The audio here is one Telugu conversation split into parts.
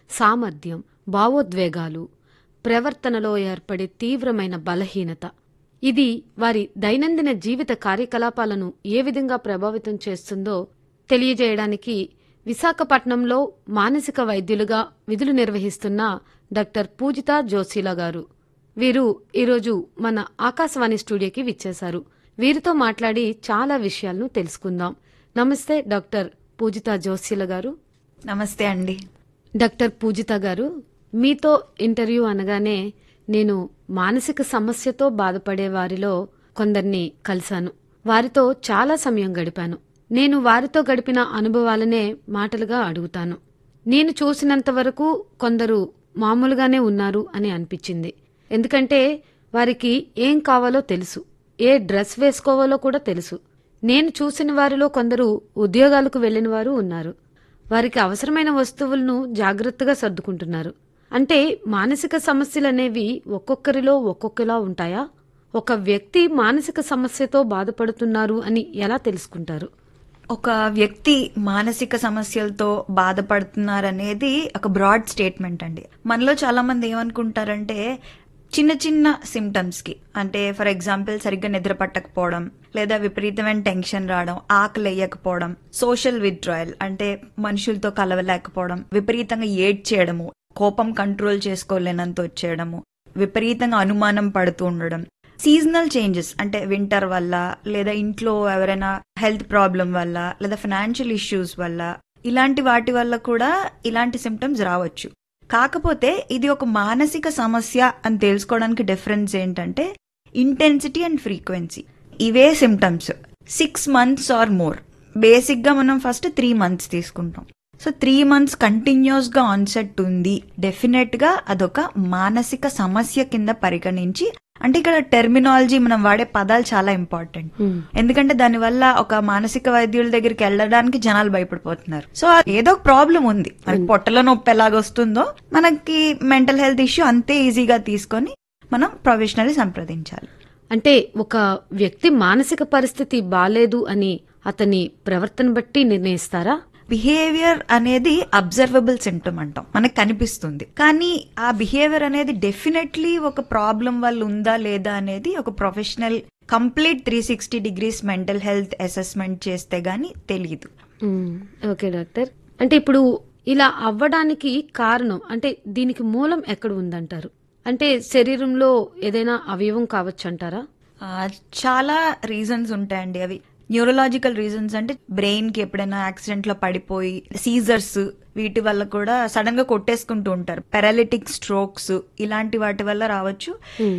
సామర్థ్యం భావోద్వేగాలు ప్రవర్తనలో ఏర్పడే తీవ్రమైన బలహీనత ఇది వారి దైనందిన జీవిత కార్యకలాపాలను ఏ విధంగా ప్రభావితం చేస్తుందో తెలియజేయడానికి విశాఖపట్నంలో మానసిక వైద్యులుగా విధులు నిర్వహిస్తున్న డాక్టర్ పూజిత జోషిలా గారు వీరు ఈరోజు మన ఆకాశవాణి స్టూడియోకి విచ్చేశారు వీరితో మాట్లాడి చాలా విషయాలను తెలుసుకుందాం నమస్తే డాక్టర్ పూజిత జోషిల గారు నమస్తే అండి డాక్టర్ పూజిత గారు మీతో ఇంటర్వ్యూ అనగానే నేను మానసిక సమస్యతో బాధపడే వారిలో కొందరిని కలిశాను వారితో చాలా సమయం గడిపాను నేను వారితో గడిపిన అనుభవాలనే మాటలుగా అడుగుతాను నేను చూసినంత వరకు కొందరు మామూలుగానే ఉన్నారు అని అనిపించింది ఎందుకంటే వారికి ఏం కావాలో తెలుసు ఏ డ్రెస్ వేసుకోవాలో కూడా తెలుసు నేను చూసిన వారిలో కొందరు ఉద్యోగాలకు వెళ్లిన వారు ఉన్నారు వారికి అవసరమైన వస్తువులను జాగ్రత్తగా సర్దుకుంటున్నారు అంటే మానసిక సమస్యలనేవి ఒక్కొక్కరిలో ఒక్కొక్కలా ఉంటాయా ఒక వ్యక్తి మానసిక సమస్యతో బాధపడుతున్నారు అని ఎలా తెలుసుకుంటారు ఒక వ్యక్తి మానసిక సమస్యలతో బాధపడుతున్నారనేది ఒక బ్రాడ్ స్టేట్మెంట్ అండి మనలో చాలా మంది ఏమనుకుంటారంటే చిన్న చిన్న సిమ్టమ్స్ కి అంటే ఫర్ ఎగ్జాంపుల్ సరిగ్గా నిద్ర పట్టకపోవడం లేదా విపరీతమైన టెన్షన్ రావడం ఆకలి వేయకపోవడం సోషల్ విత్డ్రాయల్ అంటే మనుషులతో కలవలేకపోవడం విపరీతంగా ఏడ్ చేయడము కోపం కంట్రోల్ చేసుకోలేనంత వచ్చేయడము విపరీతంగా అనుమానం పడుతూ ఉండడం సీజనల్ చేంజెస్ అంటే వింటర్ వల్ల లేదా ఇంట్లో ఎవరైనా హెల్త్ ప్రాబ్లం వల్ల లేదా ఫైనాన్షియల్ ఇష్యూస్ వల్ల ఇలాంటి వాటి వల్ల కూడా ఇలాంటి సిమ్టమ్స్ రావచ్చు కాకపోతే ఇది ఒక మానసిక సమస్య అని తెలుసుకోవడానికి డిఫరెన్స్ ఏంటంటే ఇంటెన్సిటీ అండ్ ఫ్రీక్వెన్సీ ఇవే symptoms six months or more basic గా మనం ఫస్ట్ త్రీ మంత్స్ తీసుకుంటాం సో త్రీ మంత్స్ కంటిన్యూస్ గా ఆన్సెట్ ఉంది డెఫినెట్ గా అదొక మానసిక సమస్య కింద పరిగణించి అంటే ఇక్కడ టెర్మినాలజీ మనం వాడే పదాలు చాలా ఇంపార్టెంట్ ఎందుకంటే దానివల్ల ఒక మానసిక వైద్యుల దగ్గరికి వెళ్ళడానికి జనాలు భయపడిపోతున్నారు సో ఏదో ఒక ప్రాబ్లం ఉంది మనకి పొట్టలో నొప్పి ఎలాగొస్తుందో మనకి మెంటల్ హెల్త్ ఇష్యూ అంతే ఈజీగా తీసుకొని మనం ప్రొఫెషనల్ సంప్రదించాలి అంటే ఒక వ్యక్తి మానసిక పరిస్థితి బాలేదు అని అతని ప్రవర్తన బట్టి నిర్ణయిస్తారా బిహేవియర్ అనేది అబ్జర్వబుల్ సిమ్టమ్ అంటాం మనకు కనిపిస్తుంది కానీ ఆ బిహేవియర్ అనేది డెఫినెట్లీ ఒక ప్రాబ్లం వల్ల ఉందా లేదా అనేది ఒక professional complete three sixty degrees mental health assessment చేస్తే గానీ తెలియదు మ్మ్. ఓకే డాక్టర్ అంటే ఇప్పుడు ఇలా అవ్వడానికి కారణం అంటే దీనికి మూలం ఎక్కడ ఉందంటారు అంటే శరీరంలో ఏదైనా అవయవం కావచ్చు అంటారా ఆ, చాలా రీజన్స్ ఉంటాయండి అవి న్యూరలాజికల్ రీజన్స్ అంటే బ్రెయిన్ కి ఎప్పుడైనా యాక్సిడెంట్ లో పడిపోయి సీజర్స్ వీటి వల్ల కూడా సడన్ గా కొట్టేసుకుంటూ ఉంటారు పారాలిటిక్ స్ట్రోక్స్ ఇలాంటి వాటి వల్ల రావచ్చు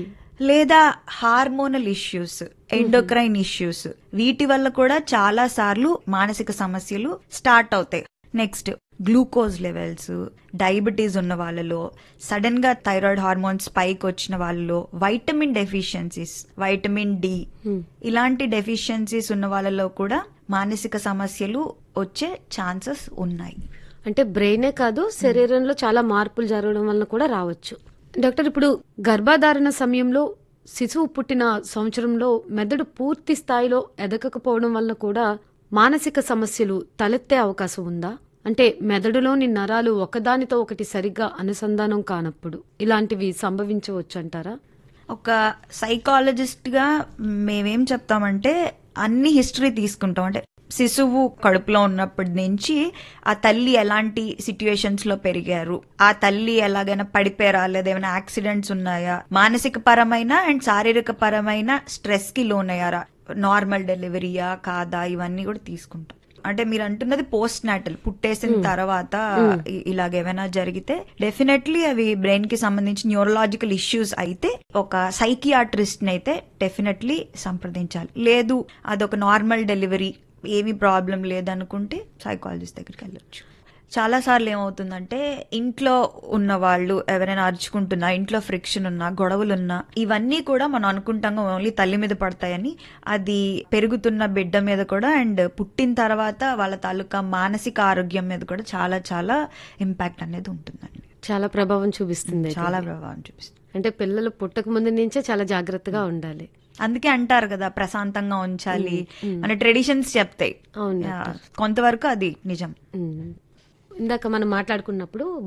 లేదా హార్మోనల్ ఇష్యూస్ ఎండోక్రైన్ ఇష్యూస్ వీటి వల్ల కూడా చాలా సార్లు మానసిక సమస్యలు స్టార్ట్ అవుతాయి నెక్స్ట్ గ్లూకోజ్ లెవెల్స్ డయాబెటీస్ ఉన్న వాళ్ళలో సడన్ గా థైరాయిడ్ హార్మోన్స్ పైకి వచ్చిన వాళ్ళలో వైటమిన్ డెఫిషియన్సీస్ వైటమిన్ డి ఇలాంటి డెఫిషియన్సీస్ ఉన్న వాళ్ళలో కూడా మానసిక సమస్యలు వచ్చే ఛాన్సెస్ ఉన్నాయి అంటే బ్రెయినే కాదు శరీరంలో చాలా మార్పులు జరగడం వలన కూడా రావచ్చు డాక్టర్ ఇప్పుడు గర్భధారణ సమయంలో శిశువు పుట్టిన సంవత్సరంలో మెదడు పూర్తి స్థాయిలో ఎదగకపోవడం వలన కూడా మానసిక సమస్యలు తలెత్తే అవకాశం ఉందా అంటే మెదడులోని నరాలు ఒకదానితో ఒకటి సరిగ్గా అనుసంధానం కానప్పుడు ఇలాంటివి సంభవించవచ్చు అంటారా ఒక సైకాలజిస్ట్ గా మేమేం చెప్తామంటే అన్ని హిస్టరీ తీసుకుంటాం అంటే శిశువు కడుపులో ఉన్నప్పటి నుంచి ఆ తల్లి ఎలాంటి సిచ్యుయేషన్స్ లో పెరిగారు ఆ తల్లి ఎలాగైనా పడిపోయారా లేదా ఏమైనా యాక్సిడెంట్స్ ఉన్నాయా మానసిక పరమైన అండ్ శారీరక పరమైన స్ట్రెస్ కి లోనయ్యారా నార్మల్ డెలివరీయా కాదా ఇవన్నీ కూడా తీసుకుంటాం అంటే మీరు అంటున్నది పోస్ట్ నాటల్ పుట్టేసిన తర్వాత ఇ- ఇలాగేమైనా జరిగితే డెఫినెట్లీ అవి బ్రెయిన్ కి సంబంధించి న్యూరలాజికల్ ఇష్యూస్ అయితే ఒక సైకియాట్రిస్ట్ ని అయితే డెఫినెట్లీ సంప్రదించాలి లేదు అదొక నార్మల్ డెలివరీ ఏమీ ప్రాబ్లం లేదనుకుంటే సైకాలజిస్ట్ దగ్గరికి వెళ్ళొచ్చు చాలా సార్లు ఏమవుతుందంటే ఇంట్లో ఉన్న వాళ్ళు ఎవరైనా అరుచుకుంటున్నా ఇంట్లో ఫ్రిక్షన్ ఉన్నా గొడవలున్నా ఇవన్నీ కూడా మనం అనుకుంటాం ఓన్లీ తల్లి మీద పడతాయని అది పెరుగుతున్న బిడ్డ మీద కూడా అండ్ పుట్టిన తర్వాత వాళ్ళ తాలూకా మానసిక ఆరోగ్యం మీద కూడా చాలా చాలా ఇంపాక్ట్ అనేది ఉంటుందండి చాలా ప్రభావం చూపిస్తుంది అయితే. చాలా ప్రభావం చూపిస్తుంది అంటే పిల్లలు పుట్టక ముందు నుంచే చాలా జాగ్రత్తగా ఉండాలి అందుకే అంటారు కదా ప్రశాంతంగా ఉంచాలి మన ట్రెడిషన్స్ చెప్తాయి అవును యా, కొంతవరకు అది నిజం ఉమ్. ఇందాక మనం మాట్లాడుకున్నప్పుడు